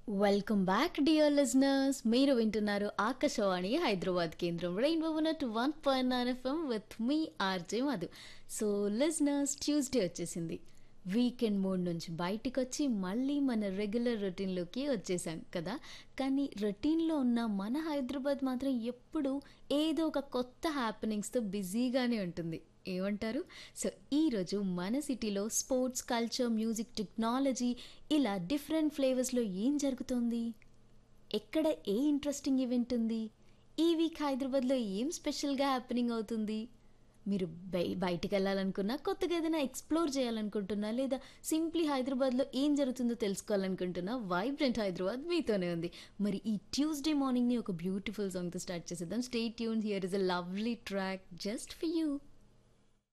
welcome back dear listeners మీరు వింటున్నారు ఆకాశవాణి హైదరాబాద్ కేంద్రం rainbow naught one point nine FM with me RJ Madhu so listeners Tuesday వచ్చేసింది weekend mood నుంచి బయటికి వచ్చి మళ్ళీ మన రెగ్యులర్ రొటీన్లోకి వచ్చేసాం కదా కానీ రొటీన్లో ఉన్న మన హైదరాబాద్ మాత్రం ఎప్పుడు ఏదో ఒక కొత్త హ్యాపెనింగ్స్తో బిజీగానే ఉంటుంది ఏమంటారు సో ఈరోజు మన సిటీలో స్పోర్ట్స్ కల్చర్ మ్యూజిక్ టెక్నాలజీ ఇలా డిఫరెంట్ ఫ్లేవర్స్లో ఏం జరుగుతోంది ఎక్కడ ఏ ఇంట్రెస్టింగ్ ఈవెంట్ ఉంది ఈ వీక్ హైదరాబాద్లో ఏం స్పెషల్గా హ్యాపెనింగ్ అవుతుంది మీరు బై బయటికి వెళ్ళాలనుకున్నా కొత్తగా ఏదైనా ఎక్స్ప్లోర్ చేయాలనుకుంటున్నా లేదా సింప్లీ హైదరాబాద్లో ఏం జరుగుతుందో తెలుసుకోవాలనుకుంటున్నా వైబ్రెంట్ హైదరాబాద్ మీతోనే ఉంది మరి ఈ ట్యూస్డే మార్నింగ్ని ఒక బ్యూటిఫుల్ సాంగ్తో స్టార్ట్ చేసేద్దాం stay tune here is a lovely track just for you